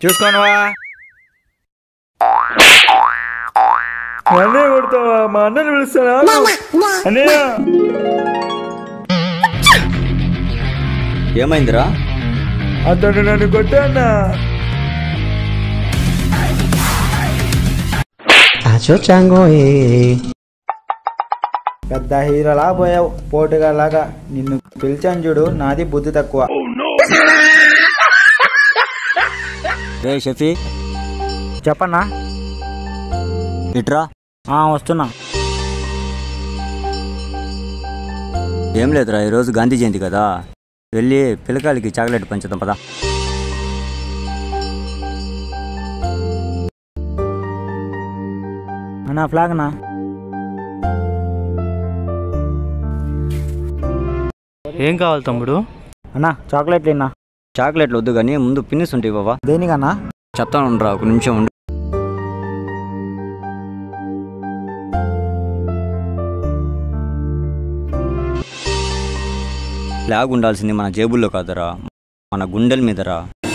చూసుకోనువా అన్నయ్య కొడతావా మా అన్నని పిలుస్తానా అన్నయ్య ఏమైందిరా అతడు నన్ను కొట్టానా పెద్ద హీరోలా పోయావు పోటుగా లాగా నిన్ను పిలిచాను చూడు నాది బుద్ధి తక్కువ రే షఫీ చెప్పన్నా ఇట్రా ఆ, వస్తున్నా ఏం లేదురా ఈరోజు గాంధీ జయంతి కదా వెళ్ళి పిల్లకాయలకి చాక్లెట్ పంచుదాం పదా అన్నా ఫ్లాగ్ అన్నా ఏం కావాలి తమ్ముడు అన్నా చాక్లెట్ లేనా చాక్లెట్లు వద్దు కానీ ముందు పిన్నిస్ ఉంటాయి బాబా దేనికన్నా చెప్తాను ఉండరా ఒక నిమిషం ఉండు ఫ్లాగ్ ఉండాల్సింది మన జేబుల్లో కాదరా మన గుండెల మీదరా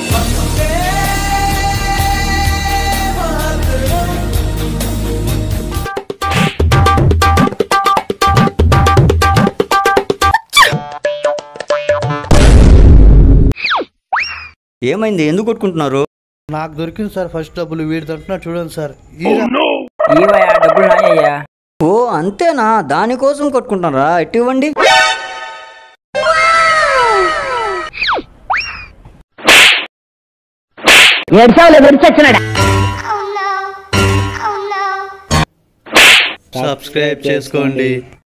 ఏమైంది ఎందుకు కొట్టుకుంటున్నారు నాకు దొరికింది సార్ ఫస్ట్ డబ్బులు వీడి తరఫున చూడండి సార్ ఈవయ్యా డబ్బులు నాయ్యా ఓ అంతేనా దానికోసం కొట్టుకుంటున్నారా ఇటు ఇవ్వండి సబ్స్క్రైబ్ చేసుకోండి